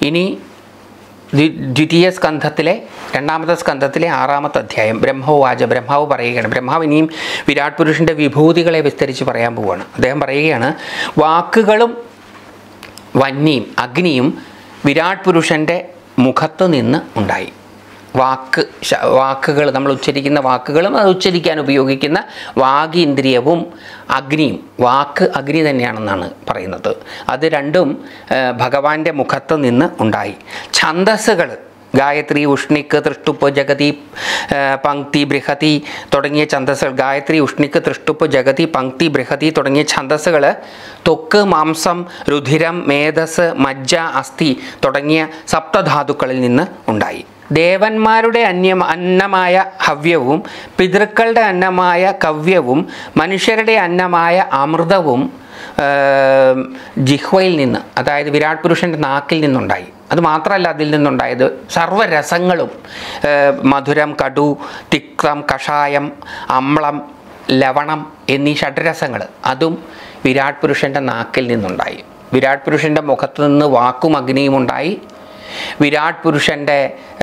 ഇനി ദ്വി- ദ്വിതീയ സ്കന്ധത്തിലെ രണ്ടാമത്തെ സ്കന്ധത്തിലെ ആറാമത്തെ അധ്യായം ബ്രഹ്മവാച ബ്രഹ്മാവ് പറയുകയാണ് ബ്രഹ്മാവ് ഇനിയും വിരാട് പുരുഷൻ്റെ വിഭൂതികളെ വിസ്തരിച്ച് പറയാൻ പോവുകയാണ് അദ്ദേഹം പറയുകയാണ് വാക്കുകളും വന്യയും അഗ്നിയും വിരാട് പുരുഷൻ്റെ മുഖത്ത് നിന്ന് ഉണ്ടായി വാക്ക് ശ- വാക്കുകൾ നമ്മൾ ഉച്ചരിക്കുന്ന വാക്കുകളും അത് ഉച്ചരിക്കാൻ ഉപയോഗിക്കുന്ന വാഗീന്ദ്രിയവും അഗ്നിയും വാക്ക് അഗ്നി തന്നെയാണെന്നാണ് പറയുന്നത് അത് രണ്ടും ആ, ഭഗവാന്റെ മുഖത്ത് നിന്ന് ഉണ്ടായി ഛന്ദസ്സുകൾ ഗായത്രി ഉഷ്ണിക്ക് തൃഷ്ടുപ്പ് ജഗതി ആ, പങ്ക്തി ബൃഹതി തുടങ്ങിയ ഛന്ദസ്സുകൾ ഗായത്രി ഉഷ്ണിക്ക് തൃഷ്ടുപ്പ് ജഗതി പങ്ക്തി ബൃഹതി തുടങ്ങിയ ഛന്ദസ്സുകൾ ത്വക്ക് മാംസം രുധിരം മേധസ് മജ്ജ അസ്ഥി തുടങ്ങിയ സപ്തധാതുക്കളിൽ നിന്ന് ഉണ്ടായി ദേവന്മാരുടെ അന്യം അന്നമായ ഹവ്യവും പിതൃക്കളുടെ അന്നമായ കവ്യവും മനുഷ്യരുടെ അന്നമായ അമൃതവും ഏം, ജിഹ്വയിൽ നിന്ന് അതായത് വിരാട് പുരുഷൻ്റെ നാക്കിൽ നിന്നുണ്ടായി അത് മാത്രമല്ല അതിൽ നിന്നുണ്ടായത് സർവ്വരസങ്ങളും ഏ, മധുരം കടു തിക്തം കഷായം അമ്ളം ലവണം എന്നീ ഷഡ്രസങ്ങൾ അതും വിരാട് പുരുഷൻ്റെ നാക്കിൽ നിന്നുണ്ടായി വിരാട് പുരുഷൻ്റെ മുഖത്ത് നിന്ന് വാക്കും അഗ്നിയും ഉണ്ടായി വിരാട് പുരുഷൻ്റെ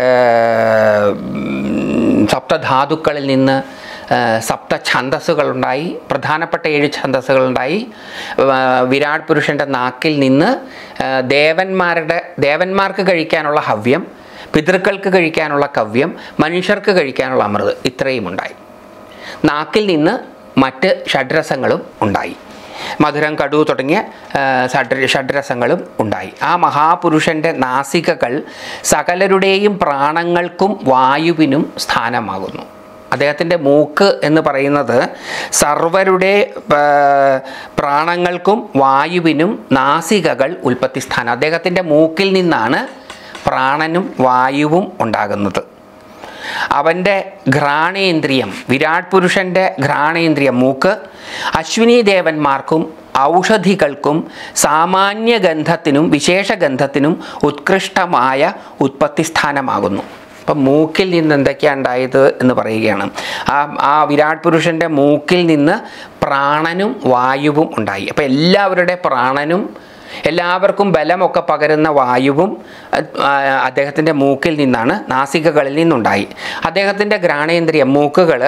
സപ്തധാതുക്കളിൽ നിന്ന് ആ, സപ്ത ഛന്ദസ്സുകളുണ്ടായി പ്രധാനപ്പെട്ട ഏഴ് ഛന്ദസ്സുകളുണ്ടായി ആ, വിരാട് പുരുഷൻ്റെ നാക്കിൽ നിന്ന് ആ, ദേവന്മാരുടെ ദേവന്മാർക്ക് കഴിക്കാനുള്ള ഹവ്യം പിതൃക്കൾക്ക് കഴിക്കാനുള്ള കവ്യം മനുഷ്യർക്ക് കഴിക്കാനുള്ള അമൃത് ഇത്രയും ഉണ്ടായി നാക്കിൽ നിന്ന് മറ്റ് ഷഡ്രസങ്ങളും ഉണ്ടായി മധുരം കടു തുടങ്ങിയ ആ, ഷഡ് ഷഡ്രസങ്ങളും ഉണ്ടായി ആ മഹാപുരുഷൻ്റെ നാസികകൾ സകലരുടെയും പ്രാണങ്ങൾക്കും വായുവിനും സ്ഥാനമാകുന്നു അദ്ദേഹത്തിൻ്റെ മൂക്ക് എന്ന് പറയുന്നത് സർവരുടെ ആ, പ്രാണങ്ങൾക്കും വായുവിനും നാസികകൾ ഉൽപ്പത്തി സ്ഥാനം അദ്ദേഹത്തിൻ്റെ മൂക്കിൽ നിന്നാണ് പ്രാണനും വായുവും ഉണ്ടാകുന്നത് അവൻ്റെ ഘ്രാണേന്ദ്രിയം വിരാട് പുരുഷൻ്റെ ഘ്രാണേന്ദ്രിയം മൂക്ക് അശ്വിനി ദേവന്മാർക്കും ഔഷധികൾക്കും സാമാന്യ ഗന്ധത്തിനും വിശേഷ ഗന്ധത്തിനും ഉത്കൃഷ്ടമായ ഉത്പത്തി സ്ഥാനമാകുന്നു അപ്പം മൂക്കിൽ നിന്ന് എന്തൊക്കെയാണ് ഉണ്ടായത് എന്ന് പറയുകയാണ് ആ ആ വിരാട് പുരുഷൻ്റെ മൂക്കിൽ നിന്ന് പ്രാണനും വായുവും ഉണ്ടായി അപ്പം എല്ലാവരുടെ പ്രാണനും എല്ലാവർക്കും ബലമൊക്കെ പകരുന്ന വായുവും അദ്ദേഹത്തിൻ്റെ മൂക്കിൽ നിന്നാണ് നാസികകളിൽ നിന്നുണ്ടായി അദ്ദേഹത്തിൻ്റെ ഘ്രാണേന്ദ്രിയം മൂക്കുകൾ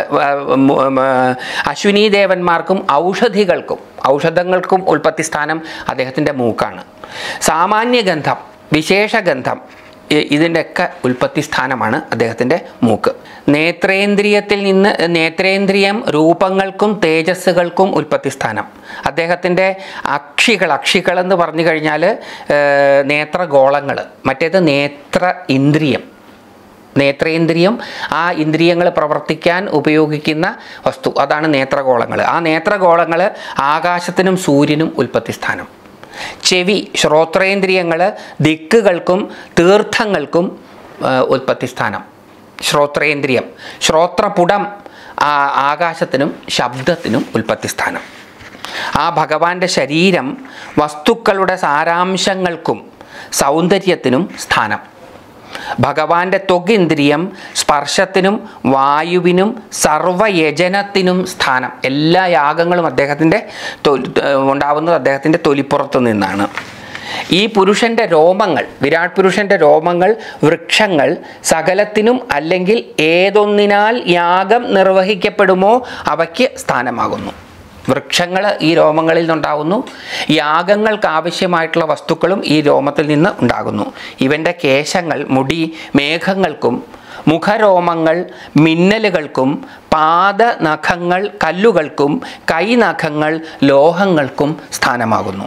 അശ്വിനി ദേവന്മാർക്കും ഔഷധികൾക്കും ഔഷധങ്ങൾക്കും ഉൽപ്പത്തി സ്ഥാനം അദ്ദേഹത്തിൻ്റെ മൂക്കാണ് സാമാന്യ ഗന്ധം വിശേഷ ഗന്ധം ഇ- ഇതിൻ്റെയൊക്കെ ഉൽപ്പത്തി സ്ഥാനമാണ് അദ്ദേഹത്തിൻ്റെ മൂക്ക് നേത്രേന്ദ്രിയത്തിൽ നിന്ന് നേത്രേന്ദ്രിയം രൂപങ്ങൾക്കും തേജസ്സുകൾക്കും ഉൽപ്പത്തി സ്ഥാനം അദ്ദേഹത്തിൻ്റെ അക്ഷികൾ അക്ഷികൾ എന്ന് പറഞ്ഞു കഴിഞ്ഞാൽ നേത്രഗോളങ്ങൾ മറ്റേത് നേത്ര ഇന്ദ്രിയം നേത്രേന്ദ്രിയം ആ ഇന്ദ്രിയങ്ങൾ പ്രവർത്തിക്കാൻ ഉപയോഗിക്കുന്ന വസ്തു അതാണ് നേത്രഗോളങ്ങൾ ആ നേത്രഗോളങ്ങൾ ആകാശത്തിനും സൂര്യനും ഉൽപ്പത്തി സ്ഥാനം ചെവി ശ്രോത്രേന്ദ്രിയങ്ങൾ ദിക്കുകൾക്കും തീർത്ഥങ്ങൾക്കും ആ, ഉൽപ്പത്തി സ്ഥാനം ശ്രോത്രേന്ദ്രിയം ശ്രോത്രപുടം ആ, ആകാശത്തിനും ശബ്ദത്തിനും ഉൽപ്പത്തി സ്ഥാനം ആ ഭഗവാന്റെ ശരീരം വസ്തുക്കളുടെ സാരാംശങ്ങൾക്കും സൗന്ദര്യത്തിനും സ്ഥാനം ഭഗവാന്റെ ത്വഗിന്ദ്രിയം സ്പർശത്തിനും വായുവിനും സർവയജനത്തിനും സ്ഥാനം എല്ലാ യാഗങ്ങളും അദ്ദേഹത്തിൻ്റെ തൊലി ഉണ്ടാവുന്നത് അദ്ദേഹത്തിൻ്റെ തൊലിപ്പുറത്ത് നിന്നാണ് ഈ പുരുഷൻ്റെ രോമങ്ങൾ വിരാട് പുരുഷൻ്റെ രോമങ്ങൾ വൃക്ഷങ്ങൾ സകലത്തിനും അല്ലെങ്കിൽ ഏതൊന്നിനാൽ യാഗം നിർവഹിക്കപ്പെടുമോ അവയ്ക്ക് സ്ഥാനമാകുന്നു വൃക്ഷങ്ങൾ ഈ രോമങ്ങളിൽ നിന്നുണ്ടാകുന്നു യാഗങ്ങൾക്ക് ആവശ്യമായിട്ടുള്ള വസ്തുക്കളും ഈ രോമത്തിൽ നിന്ന് ഉണ്ടാകുന്നു ഇവൻ്റെ കേശങ്ങൾ മുടി മേഘങ്ങൾക്കും മുഖരോമങ്ങൾ മിന്നലുകൾക്കും പാദനഖങ്ങൾ കല്ലുകൾക്കും കൈനഖങ്ങൾ ലോഹങ്ങൾക്കും സ്ഥാനമാകുന്നു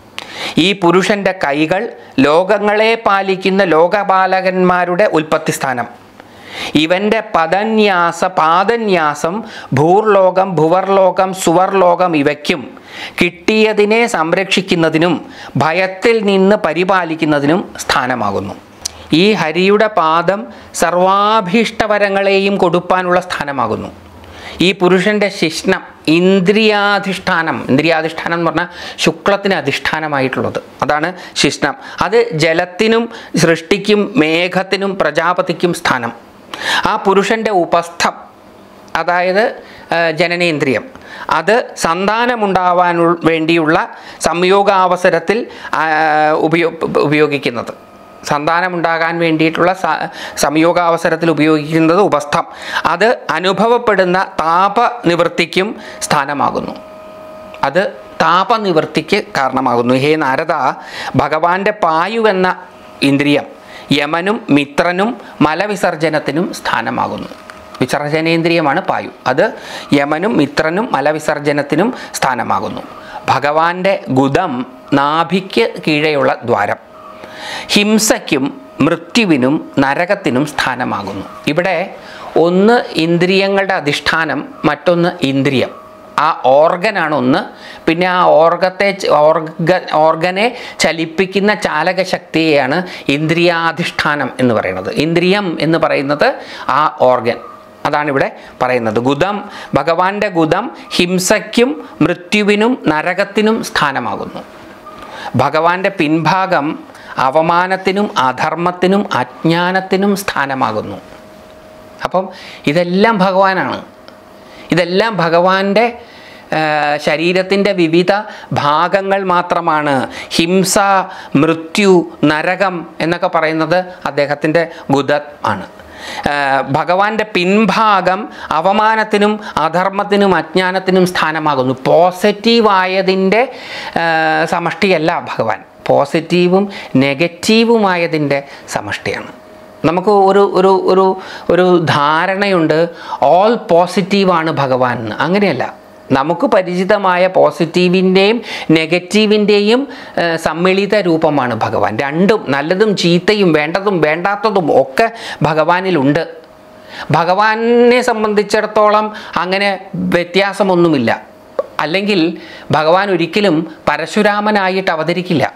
ഈ പുരുഷൻ്റെ കൈകൾ ലോകങ്ങളെ പാലിക്കുന്ന ലോകപാലകന്മാരുടെ ഉൽപ്പത്തി സ്ഥാനം ഇവൻ്റെ പദന്യാസ പാദന്യാസം ഭൂർലോകം ഭുവർലോകം സുവർലോകം ഇവയ്ക്കും കിട്ടിയതിനെ സംരക്ഷിക്കുന്നതിനും ഭയത്തിൽ നിന്ന് പരിപാലിക്കുന്നതിനും സ്ഥാനമാകുന്നു ഈ ഹരിയുടെ പാദം സർവാഭീഷ്ടവരങ്ങളെയും കൊടുപ്പാനുള്ള സ്ഥാനമാകുന്നു ഈ പുരുഷൻ്റെ ശിഷ്ണം ഇന്ദ്രിയാധിഷ്ഠാനം ഇന്ദ്രിയാധിഷ്ഠാനം എന്ന് പറഞ്ഞാൽ ശുക്ലത്തിന് അധിഷ്ഠാനമായിട്ടുള്ളത് അതാണ് ശിഷ്ണം അത് ജലത്തിനും സൃഷ്ടിക്കും മേഘത്തിനും പ്രജാപതിക്കും സ്ഥാനം ആ പുരുഷൻ്റെ ഉപസ്ഥം അതായത് ആ, ജനനേന്ദ്രിയം അത് സന്താനമുണ്ടാവാൻ വേണ്ടിയുള്ള സംയോഗാവസരത്തിൽ ആ, ഉപയോ ഉപയോഗിക്കുന്നത് സന്താനമുണ്ടാകാൻ വേണ്ടിയിട്ടുള്ള സ- സംയോഗാവസരത്തിൽ ഉപയോഗിക്കുന്നത് ഉപസ്ഥം അത് അനുഭവപ്പെടുന്ന താപനിവൃത്തിക്കും സ്ഥാനമാകുന്നു അത് താപനിവൃത്തിക്ക് കാരണമാകുന്നു ഹേ നാരദ ഭഗവാന്റെ പായു എന്ന ഇന്ദ്രിയം യമനും മിത്രനും മലവിസർജനത്തിനും സ്ഥാനമാകുന്നു വിസർജനേന്ദ്രിയമാണ് പായു അത് യമനും മിത്രനും മലവിസർജനത്തിനും സ്ഥാനമാകുന്നു ഭഗവാന്റെ ഗുദം നാഭിക്ക് കീഴെയുള്ള ദ്വാരം ഹിംസയ്ക്കും മൃത്യുവിനും നരകത്തിനും സ്ഥാനമാകുന്നു ഇവിടെ ഒന്ന് ഇന്ദ്രിയങ്ങളുടെ അധിഷ്ഠാനം മറ്റൊന്ന് ഇന്ദ്രിയം ആ ഓർഗനാണ് ഒന്ന് പിന്നെ ആ ഓർഗത്തെ ച- ഓർഗ ഓർഗനെ ചലിപ്പിക്കുന്ന ചാലകശക്തിയെയാണ് ഇന്ദ്രിയാധിഷ്ഠാനം എന്ന് പറയുന്നത് ഇന്ദ്രിയം എന്ന് പറയുന്നത് ആ ഓർഗൻ അതാണ് ഇവിടെ പറയുന്നത് ഗുദം ഭഗവാന്റെ ഗുദം ഹിംസയ്ക്കും മൃത്യുവിനും നരകത്തിനും സ്ഥാനമാകുന്നു ഭഗവാന്റെ പിൻഭാഗം അവമാനത്തിനും അധർമ്മത്തിനും അജ്ഞാനത്തിനും സ്ഥാനമാകുന്നു അപ്പം ഇതെല്ലാം ഭഗവാനാണ് ഇതെല്ലാം ഭഗവാന്റെ ശരീരത്തിൻ്റെ വിവിധ ഭാഗങ്ങൾ മാത്രമാണ് ഹിംസ മൃത്യു നരകം എന്നൊക്കെ പറയുന്നത് അദ്ദേഹത്തിൻ്റെ ഗുദ ആണ് ആ, ഭഗവാന്റെ പിൻഭാഗം അവമാനത്തിനും അധർമ്മത്തിനും അജ്ഞാനത്തിനും സ്ഥാനമാകുന്നു പോസിറ്റീവായതിൻ്റെ സമഷ്ടിയല്ല ഭഗവാൻ പോസിറ്റീവും നെഗറ്റീവുമായതിൻ്റെ സമഷ്ടിയാണ് നമുക്ക് ഒരു ഒരു ഒരു ഒരു ധാരണയുണ്ട് ഓൾ പോസിറ്റീവാണ് ഭഗവാൻ എന്ന് അങ്ങനെയല്ല നമുക്ക് പരിചിതമായ പോസിറ്റീവിൻ്റെയും നെഗറ്റീവിൻ്റെയും ഏഹ്, സമ്മിളിത രൂപമാണ് ഭഗവാൻ രണ്ടും നല്ലതും ചീത്തയും വേണ്ടതും വേണ്ടാത്തതും ഒക്കെ ഭഗവാനിലുണ്ട് ഭഗവാനെ സംബന്ധിച്ചിടത്തോളം അങ്ങനെ വ്യത്യാസമൊന്നുമില്ല അല്ലെങ്കിൽ ഭഗവാൻ ഒരിക്കലും പരശുരാമനായിട്ട് അവതരിക്കില്ല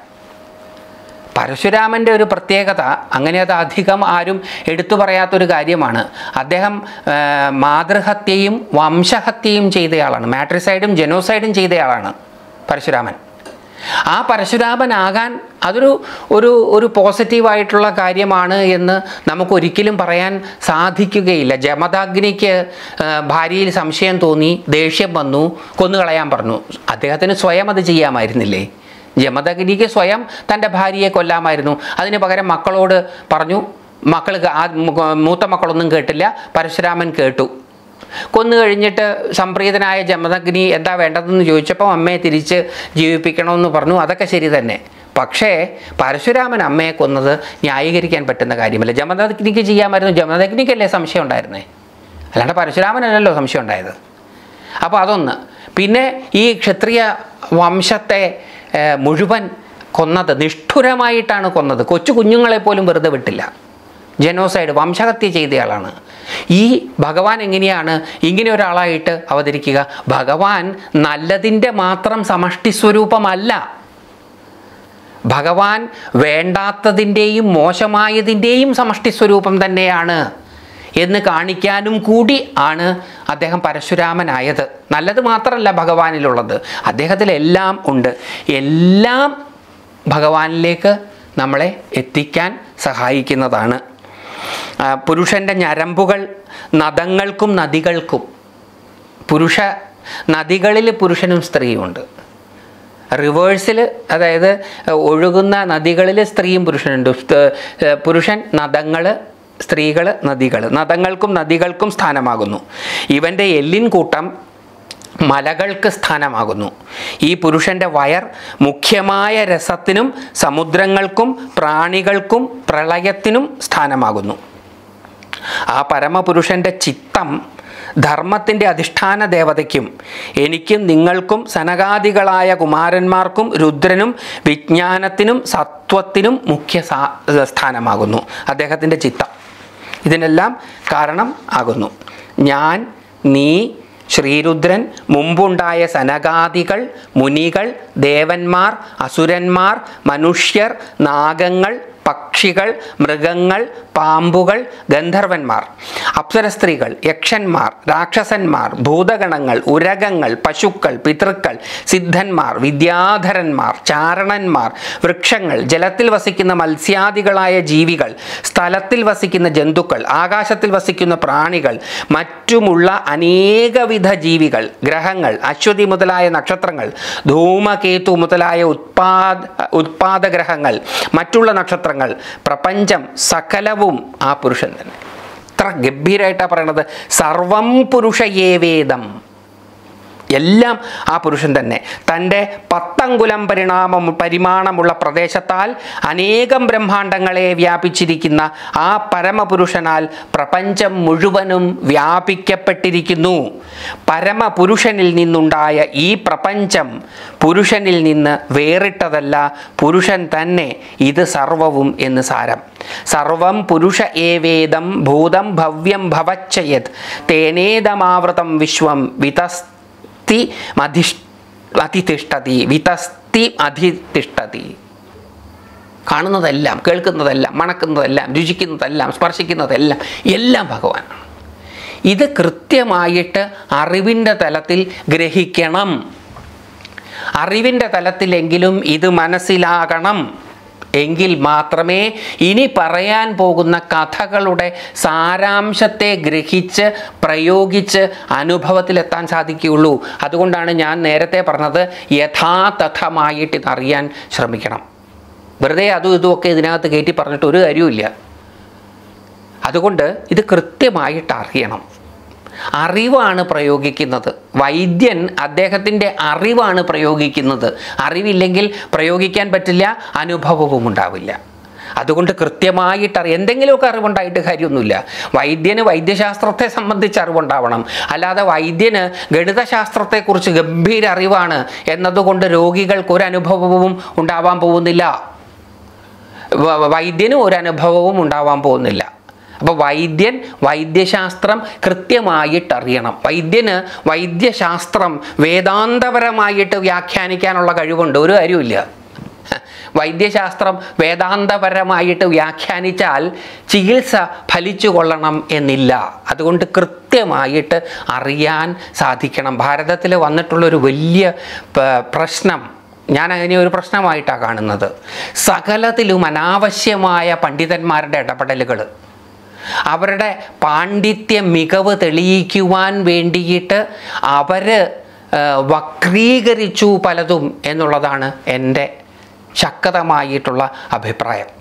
പരശുരാമൻ്റെ ഒരു പ്രത്യേകത അങ്ങനെ അത് അധികം ആരും എടുത്തു പറയാത്തൊരു കാര്യമാണ് അദ്ദേഹം ആ, മാതൃഹത്യയും വംശഹത്യയും ചെയ്തയാളാണ് മാട്രിസൈഡും ജനോസൈഡും ചെയ്തയാളാണ് പരശുരാമൻ ആ പരശുരാമനാകാൻ അതൊരു ഒരു ഒരു പോസിറ്റീവായിട്ടുള്ള കാര്യമാണ് എന്ന് നമുക്കൊരിക്കലും പറയാൻ സാധിക്കുകയില്ല ജമദാഗ്നിക്ക് ആ, ഭാര്യയിൽ സംശയം തോന്നി ദേഷ്യം വന്നു കൊന്നുകളയാൻ പറഞ്ഞു അദ്ദേഹത്തിന് സ്വയം അത് ചെയ്യാമായിരുന്നില്ലേ ജമദഗ്നിക്ക് സ്വയം തൻ്റെ ഭാര്യയെ കൊല്ലാമായിരുന്നു അതിന് പകരം മക്കളോട് പറഞ്ഞു മക്കൾ ആ മൂത്ത മക്കളൊന്നും കേട്ടില്ല പരശുരാമൻ കേട്ടു കൊന്നു കഴിഞ്ഞിട്ട് സംപ്രീതനായ ജമദഗ്നി എന്താ വേണ്ടതെന്ന് ചോദിച്ചപ്പോൾ അമ്മയെ തിരിച്ച് ജീവിപ്പിക്കണമെന്ന് പറഞ്ഞു അതൊക്കെ ശരി തന്നെ പക്ഷേ പരശുരാമൻ അമ്മയെ കൊന്നത് ന്യായീകരിക്കാൻ പറ്റുന്ന കാര്യമല്ല ജമദഗ്നിക്ക് ചെയ്യാമായിരുന്നു ജമദഗ്നിക്കല്ലേ സംശയം ഉണ്ടായിരുന്നേ അല്ലാണ്ട് പരശുരാമനല്ലല്ലോ സംശയം ഉണ്ടായത് അപ്പോൾ അതൊന്ന് പിന്നെ ഈ ക്ഷത്രിയ വംശത്തെ ഏഹ്, മുഴുവൻ കൊന്നത് നിഷ്ഠുരമായിട്ടാണ് കൊന്നത് കൊച്ചു കുഞ്ഞുങ്ങളെ പോലും വെറുതെ വിട്ടില്ല ജനോസൈഡ് വംശഹത്യ ചെയ്തയാളാണ് ഈ ഭഗവാൻ എങ്ങനെയാണ് ഇങ്ങനെ ഒരാളായിട്ട് അവതരിക്കുക ഭഗവാൻ നല്ലതിൻ്റെ മാത്രം സമഷ്ടി സ്വരൂപമല്ല ഭഗവാൻ വേണ്ടാത്തതിൻ്റെയും മോശമായതിൻ്റെയും സമഷ്ടി സ്വരൂപം തന്നെയാണ് എന്ന് കാണിക്കാനും കൂടി ആണ് അദ്ദേഹം പരശുരാമനായത് നല്ലത് മാത്രമല്ല ഭഗവാനിലുള്ളത് അദ്ദേഹത്തിൽ എല്ലാം ഉണ്ട് എല്ലാം ഭഗവാനിലേക്ക് നമ്മളെ എത്തിക്കാൻ സഹായിക്കുന്നതാണ് ആ, പുരുഷൻ്റെ ഞരമ്പുകൾ നദങ്ങൾക്കും നദികൾക്കും പുരുഷ നദികളിൽ പുരുഷനും സ്ത്രീയുമുണ്ട് റിവേഴ്സിൽ അതായത് ഒഴുകുന്ന നദികളിൽ സ്ത്രീയും പുരുഷനുണ്ട് സ്ത- ഏഹ് പുരുഷൻ നദങ്ങൾ സ്ത്രീകൾ നദികൾ നദങ്ങൾക്കും നദികൾക്കും സ്ഥാനമാകുന്നു ഇവൻ്റെ എല്ലിൻ കൂട്ടം മലകൾക്ക് സ്ഥാനമാകുന്നു ഈ പുരുഷൻ്റെ വയർ മുഖ്യമായ രസത്തിനും സമുദ്രങ്ങൾക്കും പ്രാണികൾക്കും പ്രളയത്തിനും സ്ഥാനമാകുന്നു ആ പരമപുരുഷൻ്റെ ചിത്തം ധർമ്മത്തിൻ്റെ അധിഷ്ഠാന ദേവതയ്ക്കും എനിക്കും നിങ്ങൾക്കും സനകാദികളായ കുമാരന്മാർക്കും രുദ്രനും വിജ്ഞാനത്തിനും സത്വത്തിനും മുഖ്യ സാ- സ്ഥാനമാകുന്നു അദ്ദേഹത്തിൻ്റെ ചിത്തം ഇതിനെല്ലാം കാരണം ആകുന്നു ഞാൻ നീ ശ്രീരുദ്രൻ മുമ്പുണ്ടായ സനകാദികൾ മുനികൾ ദേവന്മാർ അസുരന്മാർ മനുഷ്യർ നാഗങ്ങൾ പക്ഷികൾ മൃഗങ്ങൾ പാമ്പുകൾ ഗന്ധർവന്മാർ അപ്സര സ്ത്രീകൾ യക്ഷന്മാർ രാക്ഷസന്മാർ ഭൂതഗണങ്ങൾ ഉരകങ്ങൾ പശുക്കൾ പിതൃക്കൾ സിദ്ധന്മാർ വിദ്യാധരന്മാർ ചാരണന്മാർ വൃക്ഷങ്ങൾ ജലത്തിൽ വസിക്കുന്ന മത്സ്യാദികളായ ജീവികൾ സ്ഥലത്തിൽ വസിക്കുന്ന ജന്തുക്കൾ ആകാശത്തിൽ വസിക്കുന്ന പ്രാണികൾ മറ്റുമുള്ള അനേകവിധ ജീവികൾ ഗ്രഹങ്ങൾ അശ്വതി മുതലായ നക്ഷത്രങ്ങൾ ധൂമകേതു മുതലായ ഉത്പാദ ഉത്പാദഗ്രഹങ്ങൾ മറ്റുള്ള നക്ഷത്രങ്ങൾ പ്രപഞ്ചം സകലവും ആ പുരുഷൻ തന്നെ ഇത്ര ഗംഭീരമായിട്ടാണ് പറയണത് സർവം പുരുഷയേവേദം എല്ലാം ആ പുരുഷൻ തന്നെ തൻ്റെ പത്തങ്കുലം പരിണാമം പരിമാണമുള്ള പ്രദേശത്താൽ അനേകം ബ്രഹ്മാണ്ടങ്ങളെ വ്യാപിച്ചിരിക്കുന്ന ആ പരമപുരുഷനാൽ പ്രപഞ്ചം മുഴുവനും വ്യാപിക്കപ്പെട്ടിരിക്കുന്നു പരമപുരുഷനിൽ നിന്നുണ്ടായ ഈ പ്രപഞ്ചം പുരുഷനിൽ നിന്ന് വേറിട്ടതല്ല പുരുഷൻ തന്നെ ഇത് സർവവും എന്ന് സാരം സർവം പുരുഷ ഏവേദം ഭൂതം ഭവ്യം ഭവച്ചയത് തേനേദമാവൃതം വിശ്വം വിതസ് വിതസ്തി മധിഷ് അതിതിഷ്ഠതി വിതസ്തി അധിതിഷ്ഠതി കാണുന്നതെല്ലാം കേൾക്കുന്നതെല്ലാം മണക്കുന്നതെല്ലാം രുചിക്കുന്നതെല്ലാം സ്പർശിക്കുന്നതെല്ലാം എല്ലാം ഭഗവാനാണ് ഇത് കൃത്യമായിട്ട് അറിവിൻ്റെ തലത്തിൽ ഗ്രഹിക്കണം അറിവിൻ്റെ തലത്തിലെങ്കിലും ഇത് മനസ്സിലാകണം എങ്കിൽ മാത്രമേ ഇനി പറയാൻ പോകുന്ന കഥകളുടെ സാരാംശത്തെ ഗ്രഹിച്ച് പ്രയോഗിച്ച് അനുഭവത്തിലെത്താൻ സാധിക്കുകയുള്ളൂ അതുകൊണ്ടാണ് ഞാൻ നേരത്തെ പറഞ്ഞത് യഥാതഥമായിട്ട് ഇതറിയാൻ ശ്രമിക്കണം വെറുതെ അതും ഇതുമൊക്കെ ഇതിനകത്ത് കയറ്റി പറഞ്ഞിട്ട് ഒരു കാര്യവുമില്ല അതുകൊണ്ട് ഇത് കൃത്യമായിട്ട് അറിയണം അറിവാണ് പ്രയോഗിക്കുന്നത് വൈദ്യൻ അദ്ദേഹത്തിൻ്റെ അറിവാണ് പ്രയോഗിക്കുന്നത് അറിവില്ലെങ്കിൽ പ്രയോഗിക്കാൻ പറ്റില്ല അനുഭവവും ഉണ്ടാവില്ല അതുകൊണ്ട് കൃത്യമായിട്ട് അറിയാം എന്തെങ്കിലുമൊക്കെ അറിവുണ്ടായിട്ട് കാര്യമൊന്നുമില്ല വൈദ്യന് വൈദ്യശാസ്ത്രത്തെ സംബന്ധിച്ച് അറിവുണ്ടാവണം അല്ലാതെ വൈദ്യന് ഗണിതശാസ്ത്രത്തെക്കുറിച്ച് ഗംഭീര അറിവാണ് എന്നതുകൊണ്ട് രോഗികൾക്ക് ഒരു അനുഭവവും ഉണ്ടാവാൻ പോകുന്നില്ല വ- വൈദ്യനും ഒരു അനുഭവവും ഉണ്ടാവാൻ പോകുന്നില്ല അപ്പോൾ വൈദ്യൻ വൈദ്യശാസ്ത്രം കൃത്യമായിട്ട് അറിയണം വൈദ്യന് വൈദ്യശാസ്ത്രം വേദാന്തപരമായിട്ട് വ്യാഖ്യാനിക്കാനുള്ള കഴിവുണ്ട് ഒരു കാര്യമില്ല വൈദ്യശാസ്ത്രം വേദാന്തപരമായിട്ട് വ്യാഖ്യാനിച്ചാൽ ചികിത്സ ഫലിച്ചു കൊള്ളണം എന്നില്ല അതുകൊണ്ട് കൃത്യമായിട്ട് അറിയാൻ സാധിക്കണം ഭാരതത്തിൽ വന്നിട്ടുള്ളൊരു വലിയ പ- പ്രശ്നം ഞാൻ അതിനെ ഒരു പ്രശ്നമായിട്ടാണ് കാണുന്നത് സകലത്തിലും അനാവശ്യമായ പണ്ഡിതന്മാരുടെ ഇടപെടലുകൾ അവരുടെ പാണ്ഡിത്യ മികവ് തെളിയിക്കുവാൻ വേണ്ടിയിട്ട് അവർ വക്രീകരിച്ചു പലതും എന്നുള്ളതാണ് എൻ്റെ ശക്തമായിട്ടുള്ള അഭിപ്രായം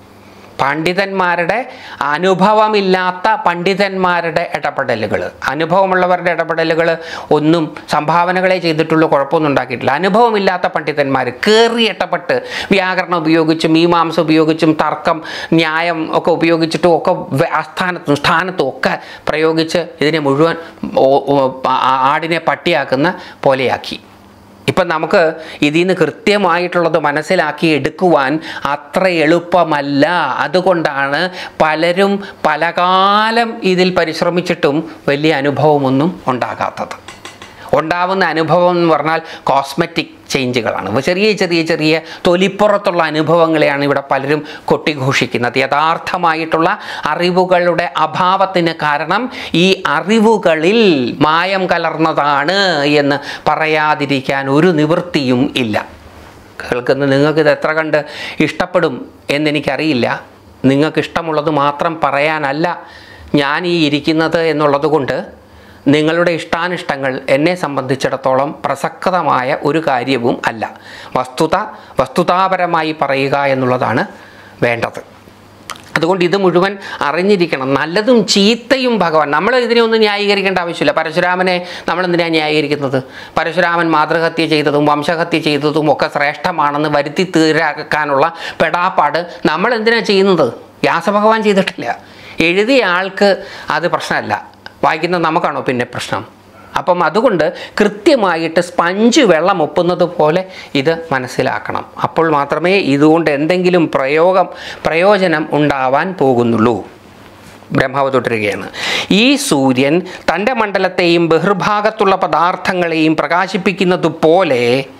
പണ്ഡിതന്മാരുടെ അനുഭവമില്ലാത്ത പണ്ഡിതന്മാരുടെ ഇടപെടലുകൾ അനുഭവമുള്ളവരുടെ ഇടപെടലുകൾ ഒന്നും സംഭാവനകളെ ചെയ്തിട്ടുള്ള കുഴപ്പമൊന്നും ഉണ്ടാക്കിയിട്ടില്ല അനുഭവമില്ലാത്ത പണ്ഡിതന്മാർ കയറി ഇടപെട്ട് വ്യാകരണം ഉപയോഗിച്ചും മീമാംസ ഉപയോഗിച്ചും തർക്കം ന്യായം ഒക്കെ ഉപയോഗിച്ചിട്ടും ഒക്കെ വെ- അസ്ഥാനത്തും സ്ഥാനത്തും ഒക്കെ പ്രയോഗിച്ച് ഇതിനെ മുഴുവൻ ഓ- ഓ- ആ- ആടിനെ പട്ടിയാക്കുന്ന പോലെയാക്കി ഇപ്പം നമുക്ക് ഇതിൽ നിന്ന് കൃത്യമായിട്ടുള്ളത് മനസ്സിലാക്കി എടുക്കുവാൻ അത്ര എളുപ്പമല്ല അതുകൊണ്ടാണ് പലരും പല കാലം ഇതിൽ പരിശ്രമിച്ചിട്ടും വലിയ അനുഭവമൊന്നും ഉണ്ടാകാത്തത് ഉണ്ടാവുന്ന അനുഭവം എന്ന് പറഞ്ഞാൽ കോസ്മെറ്റിക് ചേഞ്ചുകളാണ് ഇവ ചെറിയ ചെറിയ ചെറിയ തൊലിപ്പുറത്തുള്ള അനുഭവങ്ങളെയാണ് ഇവിടെ പലരും കൊട്ടിഘോഷിക്കുന്നത് യഥാർത്ഥമായിട്ടുള്ള അറിവുകളുടെ അഭാവത്തിന് കാരണം ഈ അറിവുകളിൽ മായം കലർന്നതാണ് എന്ന് പറയാതിരിക്കാൻ ഒരു നിവൃത്തിയും ഇല്ല കേൾക്കുന്ന നിങ്ങൾക്കിത് എത്ര കണ്ട് ഇഷ്ടപ്പെടും എന്നെനിക്കറിയില്ല നിങ്ങൾക്ക് ഇഷ്ടമുള്ളത് മാത്രം പറയാനല്ല ഞാൻ ഈ ഇരിക്കുന്നത് എന്നുള്ളത് കൊണ്ട് നിങ്ങളുടെ ഇഷ്ടാനിഷ്ടങ്ങൾ എന്നെ സംബന്ധിച്ചിടത്തോളം പ്രസക്തമായ ഒരു കാര്യവും അല്ല വസ്തുത വസ്തുതാപരമായി പറയുക എന്നുള്ളതാണ് വേണ്ടത് അതുകൊണ്ട് ഇത് മുഴുവൻ അറിഞ്ഞിരിക്കണം നല്ലതും ചീത്തയും ഭഗവാൻ നമ്മൾ ഇതിനെ ഒന്നും ന്യായീകരിക്കേണ്ട ആവശ്യമില്ല പരശുരാമനെ നമ്മൾ എന്തിനാണ് ന്യായീകരിക്കുന്നത് പരശുരാമൻ മാതൃഹത്യ ചെയ്തതും വംശഹത്യ ചെയ്തതും ഒക്കെ ശ്രേഷ്ഠമാണെന്ന് വരുത്തി തീരാക്കാനുള്ള പെടാപ്പാട് നമ്മൾ എന്തിനാണ് ചെയ്യുന്നത് വ്യാസഭഗവാൻ ചെയ്തിട്ടില്ല എഴുതിയ ആൾക്ക് അത് പ്രശ്നമല്ല വായിക്കുന്ന നമുക്കാണോ പിന്നെ പ്രശ്നം അപ്പം അതുകൊണ്ട് കൃത്യമായിട്ട് സ്പഞ്ച് വെള്ളം ഒപ്പുന്നത് പോലെ ഇത് മനസ്സിലാക്കണം അപ്പോൾ മാത്രമേ ഇതുകൊണ്ട് എന്തെങ്കിലും പ്രയോഗം പ്രയോജനം ഉണ്ടാവാൻ പോകുന്നുള്ളൂ ബ്രഹ്മാവ് തുടരുകയാണ് ഈ സൂര്യൻ തൻ്റെ മണ്ഡലത്തെയും ബഹിർഭാഗത്തുള്ള പദാർത്ഥങ്ങളെയും പ്രകാശിപ്പിക്കുന്നത് പോലെ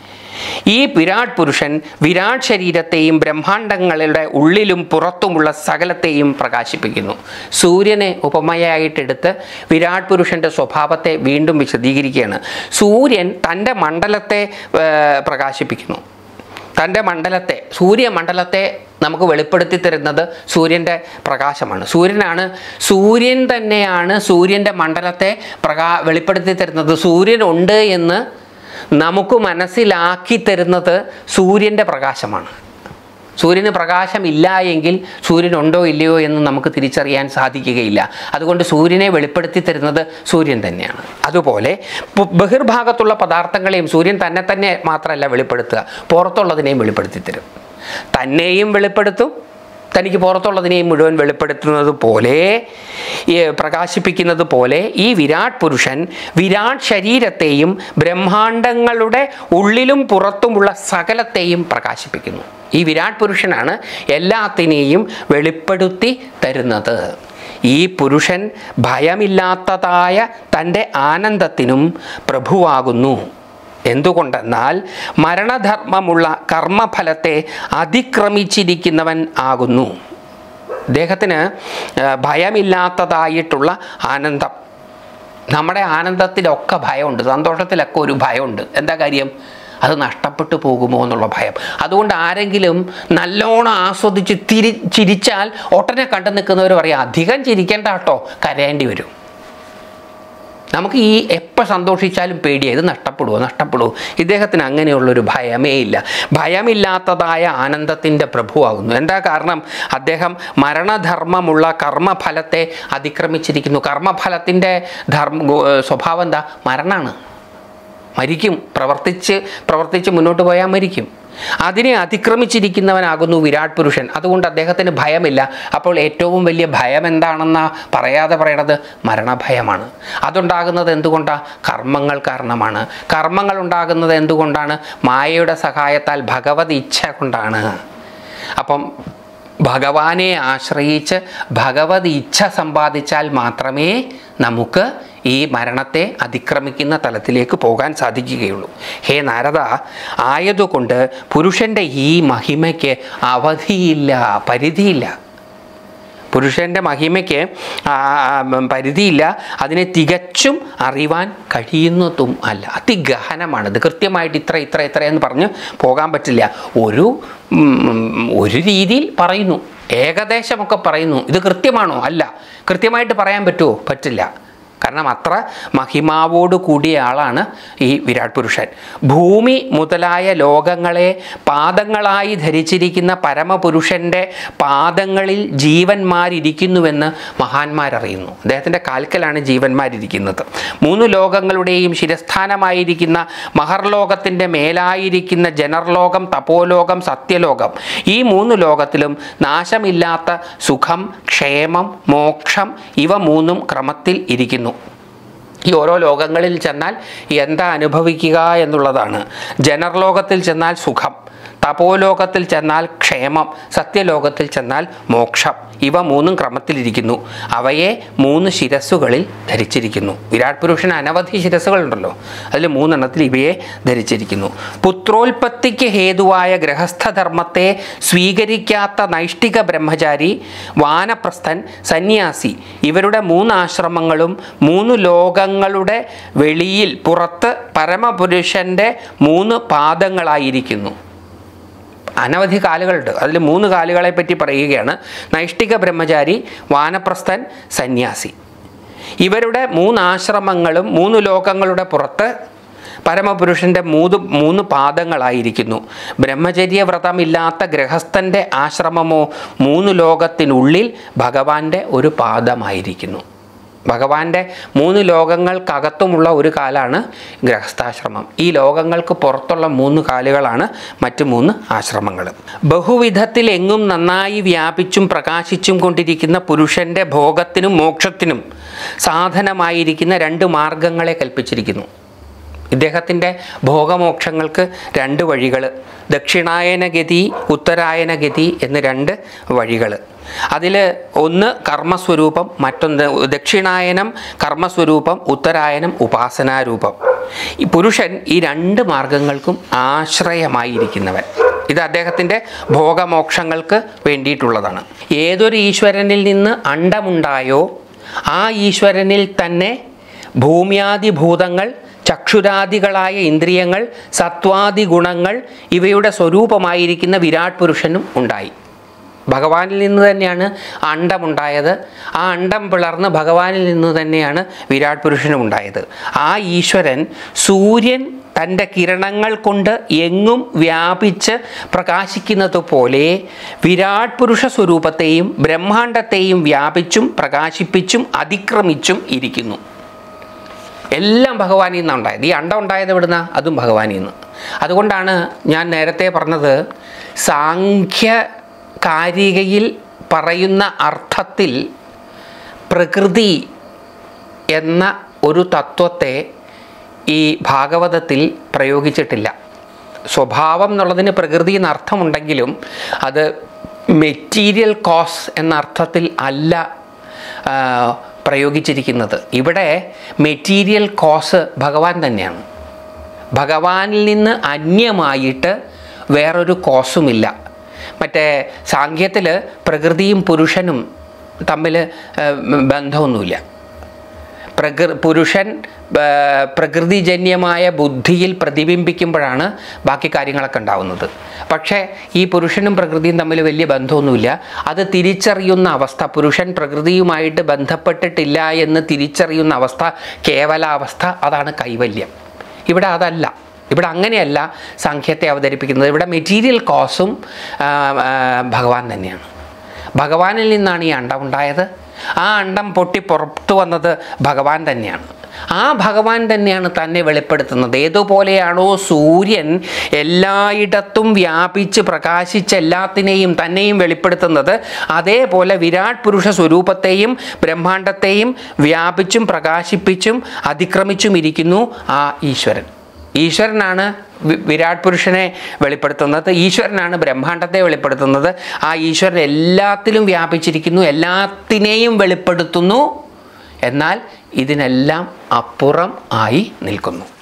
ഈ വിരാട് പുരുഷൻ വിരാട് ശരീരത്തെയും ബ്രഹ്മാണ്ടങ്ങളുടെ ഉള്ളിലും പുറത്തുമുള്ള സകലത്തെയും പ്രകാശിപ്പിക്കുന്നു സൂര്യനെ ഉപമയായിട്ടെടുത്ത് വിരാട് പുരുഷൻ്റെ സ്വഭാവത്തെ വീണ്ടും വിശദീകരിക്കുകയാണ് സൂര്യൻ തൻ്റെ മണ്ഡലത്തെ ഏർ, പ്രകാശിപ്പിക്കുന്നു തൻ്റെ മണ്ഡലത്തെ സൂര്യമണ്ഡലത്തെ നമുക്ക് വെളിപ്പെടുത്തി തരുന്നത് സൂര്യൻ്റെ പ്രകാശമാണ് സൂര്യനാണ് സൂര്യൻ തന്നെയാണ് സൂര്യൻ്റെ മണ്ഡലത്തെ പ്രകാ വെളിപ്പെടുത്തി തരുന്നത് സൂര്യനുണ്ട് എന്ന് നമുക്ക് മനസ്സിലാക്കി തരുന്നത് സൂര്യൻ്റെ പ്രകാശമാണ് സൂര്യന് പ്രകാശമില്ല എങ്കിൽ സൂര്യനുണ്ടോ ഇല്ലയോ എന്ന് നമുക്ക് തിരിച്ചറിയാൻ സാധിക്കുകയില്ല അതുകൊണ്ട് സൂര്യനെ വെളിപ്പെടുത്തി തരുന്നത് സൂര്യൻ തന്നെയാണ് അതുപോലെ പു- ബഹിർഭാഗത്തുള്ള പദാർത്ഥങ്ങളെയും സൂര്യൻ തന്നെ തന്നെ മാത്രമല്ല വെളിപ്പെടുത്തുക പുറത്തുള്ളതിനെയും വെളിപ്പെടുത്തി തരും തന്നെയും വെളിപ്പെടുത്തും തനിക്ക് പുറത്തുള്ളതിനെയും മുഴുവൻ വെളിപ്പെടുത്തുന്നത് പോലെ ഈ പ്രകാശിപ്പിക്കുന്നത് പോലെ ഈ വിരാട് പുരുഷൻ വിരാട് ശരീരത്തെയും ബ്രഹ്മാണ്ടങ്ങളുടെ ഉള്ളിലും പുറത്തുമുള്ള സകലത്തെയും പ്രകാശിപ്പിക്കുന്നു ഈ വിരാട് പുരുഷനാണ് എല്ലാത്തിനെയും വെളിപ്പെടുത്തി തരുന്നത് ഈ പുരുഷൻ ഭയമില്ലാത്തതായ തൻ്റെ ആനന്ദത്തിനും പ്രഭുവാകുന്നു എന്തുകൊണ്ടെന്നാൽ മരണധർമ്മമുള്ള കർമ്മഫലത്തെ അതിക്രമിച്ചിരിക്കുന്നവൻ ആകുന്നു അദ്ദേഹത്തിന് ആ, ഭയമില്ലാത്തതായിട്ടുള്ള ആനന്ദം നമ്മുടെ ആനന്ദത്തിലൊക്കെ ഭയമുണ്ട് സന്തോഷത്തിലൊക്കെ ഒരു ഭയമുണ്ട് എന്താ കാര്യം അത് നഷ്ടപ്പെട്ടു പോകുമോ എന്നുള്ള ഭയം അതുകൊണ്ട് ആരെങ്കിലും നല്ലോണം ആസ്വദിച്ച് തിരി ചിരിച്ചാൽ ഒട്ടനെ കണ്ടു നിൽക്കുന്നവർ പറയും അധികം ചിരിക്കേണ്ട കേട്ടോ കരയേണ്ടി വരും നമുക്ക് ഈ എപ്പോൾ സന്തോഷിച്ചാലും പേടിയായി ഇത് നഷ്ടപ്പെടുമോ നഷ്ടപ്പെടുമോ ഇദ്ദേഹത്തിന് അങ്ങനെയുള്ളൊരു ഭയമേ ഇല്ല ഭയമില്ലാത്തതായ ആനന്ദത്തിൻ്റെ പ്രഭുവാകുന്നു എന്താ കാരണം അദ്ദേഹം മരണധർമ്മമുള്ള കർമ്മഫലത്തെ അതിക്രമിച്ചിരിക്കുന്നു കർമ്മഫലത്തിൻ്റെ ധർമ്മ ഗു- ഏർ സ്വഭാവം എന്താ മരണമാണ് മരിക്കും പ്രവർത്തിച്ച് പ്രവർത്തിച്ച് മുന്നോട്ട് പോയാൽ മരിക്കും അതിനെ അതിക്രമിച്ചിരിക്കുന്നവനാകുന്നു വിരാട് പുരുഷൻ അതുകൊണ്ട് അദ്ദേഹത്തിന് ഭയമില്ല അപ്പോൾ ഏറ്റവും വലിയ ഭയം എന്താണെന്നാ പറയാതെ പറയണത് മരണഭയമാണ് അതുണ്ടാകുന്നത് എന്തുകൊണ്ടാണ് കർമ്മങ്ങൾ കാരണമാണ് കർമ്മങ്ങൾ ഉണ്ടാകുന്നത് എന്തുകൊണ്ടാണ് മായയുടെ സഹായത്താൽ ഭഗവത് ഇച്ഛ കൊണ്ടാണ് അപ്പം ഭഗവാനെ ആശ്രയിച്ച് ഭഗവത് ഇച്ഛ സമ്പാദിച്ചാൽ മാത്രമേ നമുക്ക് ഈ മരണത്തെ അതിക്രമിക്കുന്ന തലത്തിലേക്ക് പോകാൻ സാധിക്കുകയുള്ളൂ ഹേ നാരദ ആയതുകൊണ്ട് പുരുഷൻ്റെ ഈ മഹിമയ്ക്ക് അവധിയില്ല പരിധിയില്ല പുരുഷൻ്റെ മഹിമയ്ക്ക് ആ, ആ, പരിധിയില്ല അതിനെ തികച്ചും അറിവാൻ കഴിയുന്നതും അല്ല അതിഗഹനമാണ് ഇത് കൃത്യമായിട്ട് ഇത്ര ഇത്ര ഇത്ര എന്ന് പറഞ്ഞ് പോകാൻ പറ്റില്ല ഒരു ഉം, ഒരു രീതിയിൽ പറയുന്നു ഏകദേശമൊക്കെ പറയുന്നു ഇത് കൃത്യമാണോ അല്ല കൃത്യമായിട്ട് പറയാൻ പറ്റുമോ പറ്റില്ല കാരണം അത്ര മഹിമാവോട് കൂടിയ ആളാണ് ഈ വിരാട് പുരുഷൻ ഭൂമി മുതലായ ലോകങ്ങളെ പാദങ്ങളായി ധരിച്ചിരിക്കുന്ന പരമപുരുഷൻ്റെ പാദങ്ങളിൽ ജീവന്മാരിയ്ക്കുന്നുവെന്ന് മഹാന്മാരറിയുന്നു അദ്ദേഹത്തിൻ്റെ കാൽക്കലാണ് ജീവന്മാരിയ്ക്കുന്നത് മൂന്ന് ലോകങ്ങളുടെയും ശിരസ്ഥാനമായിരിക്കുന്ന മഹർലോകത്തിൻ്റെ മേലായിരിക്കുന്ന ജനർലോകം തപോലോകം സത്യലോകം ഈ മൂന്ന് ലോകത്തിലും നാശമില്ലാത്ത സുഖം ക്ഷേമം മോക്ഷം ഇവ മൂന്നും ക്രമത്തിൽ ഇരിക്കുന്നു ഈ ഓരോ ലോകങ്ങളിൽ ചെന്നാൽ എന്താ അനുഭവിക്കുക എന്നുള്ളതാണ് ജനർലോകത്തിൽ ചെന്നാൽ സുഖം തപോലോകത്തിൽ ചെന്നാൽ ക്ഷേമം സത്യലോകത്തിൽ ചെന്നാൽ മോക്ഷം ഇവ മൂന്നും ക്രമത്തിലിരിക്കുന്നു അവയെ മൂന്ന് ശിരസ്സുകളിൽ ധരിച്ചിരിക്കുന്നു വിരാട് പുരുഷന് അനവധി ശിരസ്സുകളുണ്ടല്ലോ അതിൽ മൂന്നെണ്ണത്തിൽ ഇവയെ ധരിച്ചിരിക്കുന്നു പുത്രോൽപത്തിക്ക് ഹേതുവായ ഗൃഹസ്ഥധർമ്മത്തെ സ്വീകരിക്കാത്ത നൈഷ്ഠിക ബ്രഹ്മചാരി വാനപ്രസ്ഥൻ സന്യാസി ഇവരുടെ മൂന്ന് ആശ്രമങ്ങളും മൂന്ന് ലോകങ്ങളുടെ വെളിയിൽ പുറത്ത് പരമപുരുഷൻ്റെ മൂന്ന് പാദങ്ങളായിരിക്കുന്നു അനവധി കാലുകളുണ്ട് അതിൽ മൂന്ന് കാലുകളെ പറ്റി പറയുകയാണ് നൈഷ്ഠിക ബ്രഹ്മചാരി വാനപ്രസ്ഥൻ സന്യാസി ഇവരുടെ മൂന്ന് ആശ്രമങ്ങളും മൂന്ന് ലോകങ്ങളുടെ പുറത്ത് പരമപുരുഷൻ്റെ മൂന്ന് മൂന്ന് പാദങ്ങളായിരിക്കുന്നു ബ്രഹ്മചര്യ വ്രതമില്ലാത്ത ഗൃഹസ്ഥൻ്റെ ആശ്രമമോ മൂന്ന് ലോകത്തിനുള്ളിൽ ഭഗവാന്റെ ഒരു പാദമായിരിക്കുന്നു ഭഗവാന്റെ മൂന്ന് ലോകങ്ങൾക്കകത്തുമുള്ള ഒരു കാലാണ് ഗൃഹസ്ഥാശ്രമം ഈ ലോകങ്ങൾക്ക് പുറത്തുള്ള മൂന്ന് കാലുകളാണ് മറ്റു മൂന്ന് ആശ്രമങ്ങൾ ബഹുവിധത്തിൽ എങ്ങും നന്നായി വ്യാപിച്ചും പ്രകാശിച്ചും കൊണ്ടിരിക്കുന്ന പുരുഷൻ്റെ ഭോഗത്തിനും മോക്ഷത്തിനും സാധനമായിരിക്കുന്ന രണ്ട് മാർഗങ്ങളെ കൽപ്പിച്ചിരിക്കുന്നു ഇദ്ദേഹത്തിൻ്റെ ഭോഗമോക്ഷങ്ങൾക്ക് രണ്ട് വഴികൾ ദക്ഷിണായന ഗതി ഉത്തരായന ഗതി എന്ന് രണ്ട് വഴികൾ അതിൽ ഒന്ന് കർമ്മസ്വരൂപം മറ്റൊന്ന് ദക്ഷിണായനം കർമ്മസ്വരൂപം ഉത്തരായനം ഉപാസനാരൂപം ഈ പുരുഷൻ ഈ രണ്ട് മാർഗങ്ങൾക്കും ആശ്രയമായിരിക്കുന്നവൻ ഇത് അദ്ദേഹത്തിൻ്റെ ഭോഗമോക്ഷങ്ങൾക്ക് വേണ്ടിയിട്ടുള്ളതാണ് ഏതൊരു ഈശ്വരനിൽ നിന്ന് അണ്ടമുണ്ടായോ ആ ഈശ്വരനിൽ തന്നെ ഭൂമ്യാദി ഭൂതങ്ങൾ ചക്ഷുരാദികളായ ഇന്ദ്രിയങ്ങൾ സത്വാദി ഗുണങ്ങൾ ഇവയുടെ സ്വരൂപമായിരിക്കുന്ന വിരാട് പുരുഷനും ഉണ്ടായി ഭഗവാനിൽ നിന്ന് തന്നെയാണ് അണ്ടമുണ്ടായത് ആ അണ്ടം പിളർന്ന് ഭഗവാനിൽ നിന്ന് തന്നെയാണ് വിരാട് പുരുഷനും ഉണ്ടായത് ആ ഈശ്വരൻ സൂര്യൻ തൻ്റെ കിരണങ്ങൾ കൊണ്ട് എങ്ങും വ്യാപിച്ച് പ്രകാശിക്കുന്നത് പോലെ വിരാട് പുരുഷ സ്വരൂപത്തെയും ബ്രഹ്മാണ്ടത്തെയും വ്യാപിച്ചും പ്രകാശിപ്പിച്ചും അതിക്രമിച്ചും ഇരിക്കുന്നു എല്ലാം ഭഗവാനിൽ നിന്നാണ് ഉണ്ടായത് ഈ അണ്ടം ഉണ്ടായത് എവിടുന്ന അതും ഭഗവാനിൽ നിന്ന് അതുകൊണ്ടാണ് ഞാൻ നേരത്തെ പറഞ്ഞത് സാഖ്യ കാരികയിൽ പറയുന്ന അർത്ഥത്തിൽ പ്രകൃതി എന്ന ഒരു തത്വത്തെ ഈ ഭാഗവതത്തിൽ പ്രയോഗിച്ചിട്ടില്ല സ്വഭാവം എന്നുള്ളതിന് പ്രകൃതി എന്ന അർത്ഥമുണ്ടെങ്കിലും അത് മെറ്റീരിയൽ കോസ് എന്ന അർത്ഥത്തിൽ അല്ല ആ, പ്രയോഗിച്ചിരിക്കുന്നത് ഇവിടെ മെറ്റീരിയൽ കോസ് ഭഗവാൻ തന്നെയാണ് ഭഗവാനിൽ നിന്ന് അന്യമായിട്ട് വേറൊരു കോസുമില്ല മറ്റേ സാങ്കേത്തിൽ പ്രകൃതിയും പുരുഷനും തമ്മിൽ ബന്ധമൊന്നുമില്ല പ്രകൃ പുരുഷൻ ആ, പ്രകൃതിജന്യമായ ബുദ്ധിയിൽ പ്രതിബിംബിക്കുമ്പോഴാണ് ബാക്കി കാര്യങ്ങളൊക്കെ ഉണ്ടാവുന്നത് പക്ഷേ ഈ പുരുഷനും പ്രകൃതിയും തമ്മിൽ വലിയ ബന്ധമൊന്നുമില്ല അത് തിരിച്ചറിയുന്ന അവസ്ഥ പുരുഷൻ പ്രകൃതിയുമായിട്ട് ബന്ധപ്പെട്ടിട്ടില്ല എന്ന് തിരിച്ചറിയുന്ന അവസ്ഥ കേവലാവസ്ഥ അതാണ് കൈവല്യം ഇവിടെ അതല്ല ഇവിടെ അങ്ങനെയല്ല സംഖ്യത്തെ അവതരിപ്പിക്കുന്നത് ഇവിടെ മെറ്റീരിയൽ കോസും ആ, ആ, ഭഗവാൻ തന്നെയാണ് ഭഗവാനിൽ നിന്നാണ് ഈ അണ്ടം ഉണ്ടായത് ആ അണ്ടം പൊട്ടി പുറത്തു വന്നത് ഭഗവാൻ തന്നെയാണ് ആ ഭഗവാൻ തന്നെയാണ് തന്നെ വെളിപ്പെടുത്തുന്നത് ഏതുപോലെയാണോ സൂര്യൻ എല്ലായിടത്തും വ്യാപിച്ച് പ്രകാശിച്ച് എല്ലാത്തിനെയും തന്നെയും വെളിപ്പെടുത്തുന്നത് അതേപോലെ വിരാട് പുരുഷ സ്വരൂപത്തെയും ബ്രഹ്മാണ്ടത്തെയും വ്യാപിച്ചും പ്രകാശിപ്പിച്ചും അതിക്രമിച്ചും ഇരിക്കുന്നു ആ ഈശ്വരൻ ഈശ്വരനാണ് വി- വിരാട് പുരുഷനെ വെളിപ്പെടുത്തുന്നത് ഈശ്വരനാണ് ബ്രഹ്മാണ്ടത്തെ വെളിപ്പെടുത്തുന്നത് ആ ഈശ്വരൻ എല്ലാത്തിലും വ്യാപിച്ചിരിക്കുന്നു എല്ലാത്തിനെയും വെളിപ്പെടുത്തുന്നു എന്നാൽ ഇതിനെല്ലാം അപ്പുറം ആയി നിൽക്കുന്നു